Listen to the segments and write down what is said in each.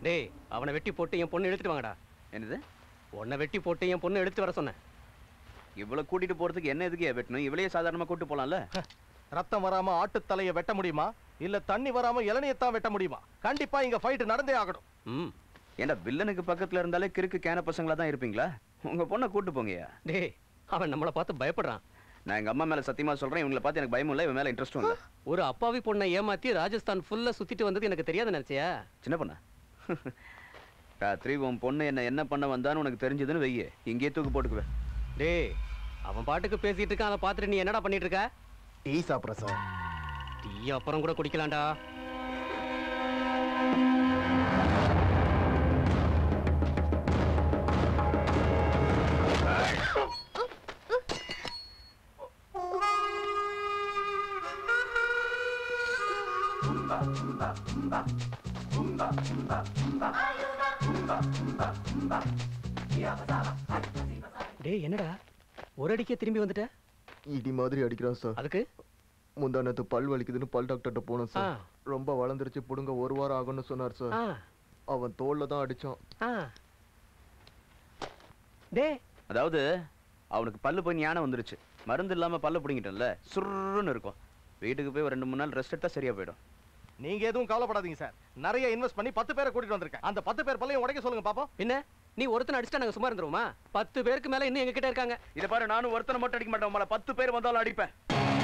டேய் அவனை வெட்டி போட்டு என் பொண்ணு எடுத்துட்டு வாங்கடா என்னது உன்னை வெட்டி போட்டு என் பொண்ணு எடுத்து வர சொன்னேன் இவ்வளவு கூட்டிட்டு போறதுக்கு என்ன எதுக்கு வெட்டணும் இவளையே சாதாரணமா கூட்டு போலாம்ல ரத்தம் வராம ஆட்டு தலைய வெட்ட முடியுமா இல்ல தண்ணி வராம இளநியத்தான் வெட்ட முடியுமா கண்டிப்பா இங்க ஃபைட் நடந்தே ஆகணும் ம் ஏன்டா வில்லனுக்கு பக்கத்துல இருந்தாலே கிறுக்கு கேன பசங்களா தான் இருப்பீங்களா உங்க பொண்ணை கூட்டு போங்கய்யா டேய் அவன் நம்மளை பார்த்து பயப்படுறான் நான் எங்க அம்மா மேல சத்தியமா சொல்றேன் இவங்களை பார்த்து எனக்கு பயமும் இல்லை இவன் மேல இன்ட்ரெஸ்டும் இல்லை ஒரு அப்பாவி பொண்ணை ஏமாத்தி ராஜஸ்தான் ஃபுல்லா சுத்திட்டு வந்தது எனக்கு தெரியாத நினைச்சியா சின்ன பொண்ணா ராத்திரி உன் பொண்ணு என்ன என்ன பண்ண வந்தான்னு உனக்கு தெரிஞ்சதுன்னு வெய்ய இங்கேயே தூக்கு போட்டுக்குவேன் டேய் அவன் பாட்டுக்கு பேசிட்டு இருக்கான் அதை பார்த்துட்டு நீ என்னடா பண்ணிட்டு இருக்க டீ சாப்பிட்ற சார் டீ அப்புறம் கூட குடிக்கலாம்டா டேய் என்னடா ஒரு அடிக்கே திரும்பி வந்துட்ட இடி மாதிரி அடிக்கிறான் சார் அதுக்கு முந்தா நேத்து பல் வலிக்குதுன்னு பல் டாக்டர்கிட்ட போனோம் ஆ சார் ரொம்ப வளர்ந்துருச்சு புடுங்க ஒரு வாரம் ஆகும்னு சொன்னார் சார் ஆ அவன் தோல்ல தான் அடிச்சான் ஆ டேய் அதாவது அவனுக்கு பல்லு போய் ஞானம் வந்துருச்சு மருந்து இல்லாம பல்ல பிடிங்கிட்டோம்ல சுருன்னு இருக்கும் வீட்டுக்கு போய் ஒரு ரெண்டு மூணு நாள் ரெஸ்ட் எடுத்தா சரியா போயிடும் நீங்க எதுவும் கவலைப்படாதீங்க சார் நிறைய இன்வெஸ்ட் பண்ணி பத்து பேரை கூட்டிட்டு வந்திருக்கேன் அந்த பத்து பேர் பல்லையும் உடைக்க சொல்லுங்க பாப்போம் பின்ன நீ ஒருத்தனை அடிச்சிட்டா நாங்க சும்மா இருந்துருவோமா பத்து பேருக்கு மேல இன்னும் எங்க கிட்ட இருக்காங்க இதை பாரு நானும் ஒருத்தனை மட்டும் அடிக்க மாட்டேன் உங்களை பத்து பேர் வந்தாலும் அடிப்பேன்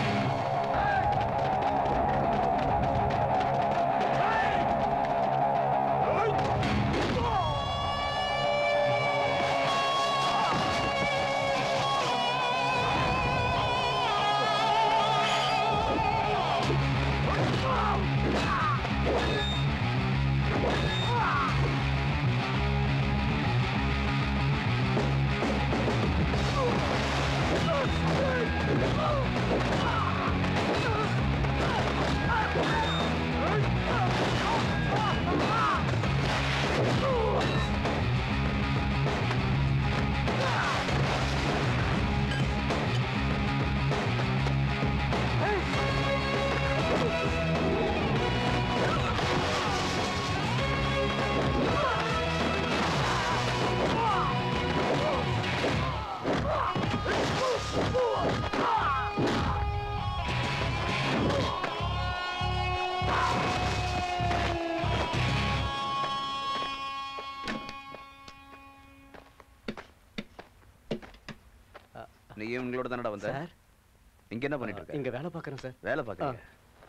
நீ இவங்களோட தானடா வந்த சார் இங்க என்ன பண்ணிட்டு இருக்க இங்க வேலை பார்க்கறேன் சார் வேலை பார்க்கறீங்க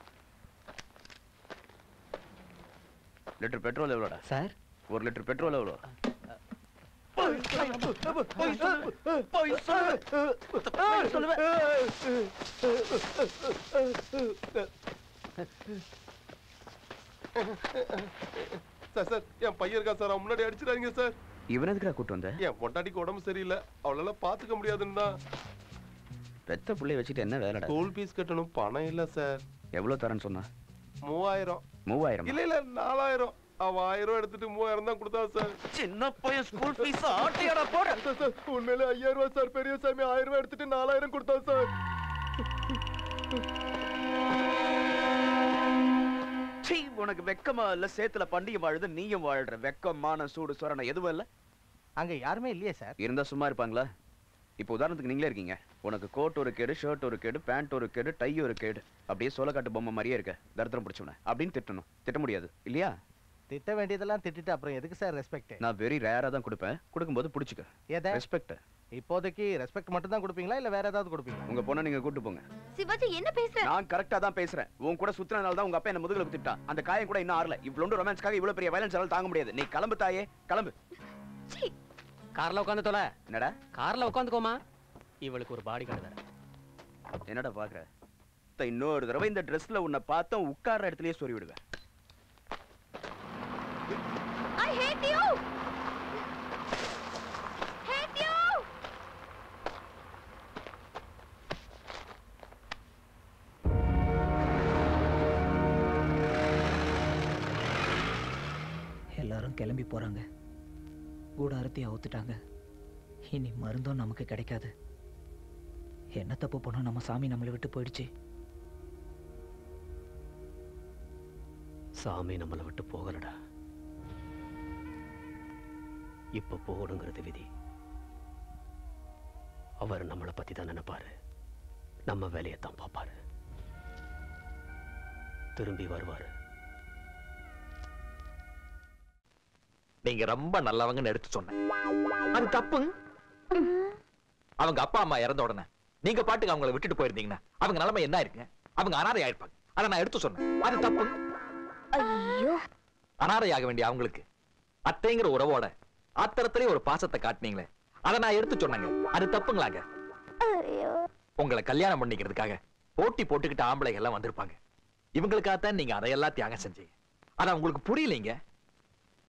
லிட்டர் பெட்ரோல் எவ்வளோடா சார் ஒரு லிட்டர் பெட்ரோல் எவ்வளோ சார் சார் என் பையன் இருக்கா சார் அவன் முன்னாடி அடிச்சிடாதீங்க சார் இவன் எதுக்குடா கூட்டு வந்த என் பொண்டாட்டிக்கு உடம்பு சரியில்லை அவளால பாத்துக்க முடியாதுன்னு தான் பெத்த பிள்ளைய வச்சுட்டு என்ன வேலைடா ஸ்கூல் ஃபீஸ் கட்டணும் பணம் இல்ல சார் எவ்வளவு தரேன்னு சொன்னா மூவாயிரம் மூவாயிரம் இல்ல இல்ல நாலாயிரம் அவன் ஆயிரம் ரூபாய் எடுத்துட்டு மூவாயிரம் தான் கொடுத்தா சார் சின்ன பையன் ஸ்கூல் ஃபீஸ் ஆட்டியாடா போட சார், சார் உண்மையிலே ஐயாயிரம் ரூபாய் சார் பெரிய சாமி ஆயிரம் ரூபாய் எடுத்துட்டு நாலாயிரம் கொடுத்தா சார் சீ உனக்கு வெக்கமா இல்ல சேத்துல பண்டிகை வாழுது நீயும் வாழ்ற வெக்கம் மானம் சூடு சொரணை எதுவும் இல்ல அங்க யாருமே இல்லையே சார் இருந்தா சும்மா இருப்பாங்களா இப்போ உதாரணத்துக்கு நீங்களே இருக்கீங்க உனக்கு கோட் ஒரு கேடு ஷர்ட் ஒரு கேடு பேண்ட் ஒரு கேடு டை ஒரு கேடு அப்படியே சோளக்காட்டு பொம்மை மாதிரியே இருக்க தரித்திரம் பிடிச்சவன அப்படின்னு திட்டணும் திட்ட முடியாது இல்லையா திட்ட வேண்டியதெல்லாம் திட்டிட்டு அப்புறம் எதுக்கு சார் ரெஸ்பெக்ட் நான் வெரி ரேரா தான் கொடுப்பேன் கொடுக்கும்போது பிடிச்சிக்க எதை ரெஸ்பெக்ட் இப்போதைக்கு ரெஸ்பெக்ட் மட்டும் தான் கொடுப்பீங்களா இல்ல வேற ஏதாவது கொடுப்பீங்களா உங்க பொண்ணை நீங்க கூட்டு போங்க சிவாஜி என்ன பேசுற நான் கரெக்டா தான் பேசுறேன் உன் கூட சுத்தினால தான் உங்க அப்பா என்ன முதுகுல குத்திட்டான் அந்த காயம் கூட இன்னும் ஆறல இவ்வளவு ரொமான்ஸ்க்காக இவ்வளவு பெரிய வயலன்ஸ் எல்லாம் தாங்க முடியாது நீ கிளம்பு தாயே கிளம்பு சீ, கார்ல உட்காந்து தொலை என்னடா கார்ல உட்காந்துக்கோமா இவளுக்கு ஒரு பாடி கார்டு வேற என்னடா பாக்குற த, இன்னொரு தடவை இந்த ட்ரெஸ்ல உன்னை பார்த்தா உட்கார்ற இடத்துலயே சொறி விடுவேன் I hate you! Hate you! எல்லாரும் கிளம்பி போறாங்க கூடாரத்தை அவுத்துட்டாங்க இனி மருந்தும் நமக்கு கிடைக்காது என்ன தப்பு பண்ணோம் நம்ம சாமி நம்மளை விட்டு போயிடுச்சு சாமி நம்மளை விட்டு போகலடா இப்ப போகணுங்கிறது விதி அவர் நம்மளை பத்தி தான் நினைப்பாரு நம்ம வேலையை தான் பார்ப்பாரு திரும்பி வருவாரு நீங்க ரொம்ப நல்லவங்கன்னு எடுத்து சொன்னேன் அது தப்பு அவங்க அப்பா அம்மா இறந்த உடனே நீங்க பாட்டுக்கு அவங்கள விட்டுட்டு போயிருந்தீங்கன்னா அவங்க நிலைமை என்ன இருக்குங்க அவங்க அனாதை ஆயிருப்பாங்க அதை நான் எடுத்து சொன்னேன் அது தப்பு ஐயோ அனாதையாக வேண்டிய அவங்களுக்கு அத்தைங்கிற உறவோட ஆத்திரத்திலே ஒரு பாசத்தை காட்டுனீங்களே அதை நான் எடுத்து சொன்னேங்க அது தப்புங்களாங்க ஐயோ உங்களை கல்யாணம் பண்ணிக்கிறதுக்காக போட்டி போட்டுக்கிட்ட ஆம்பளைங்க எல்லாம் வந்திருப்பாங்க இவங்களுக்காகத்தான் நீங்க அதையெல்லாம் தியாகம் செஞ்சீங்க ஆனா உங்களுக்கு புரியலைங்க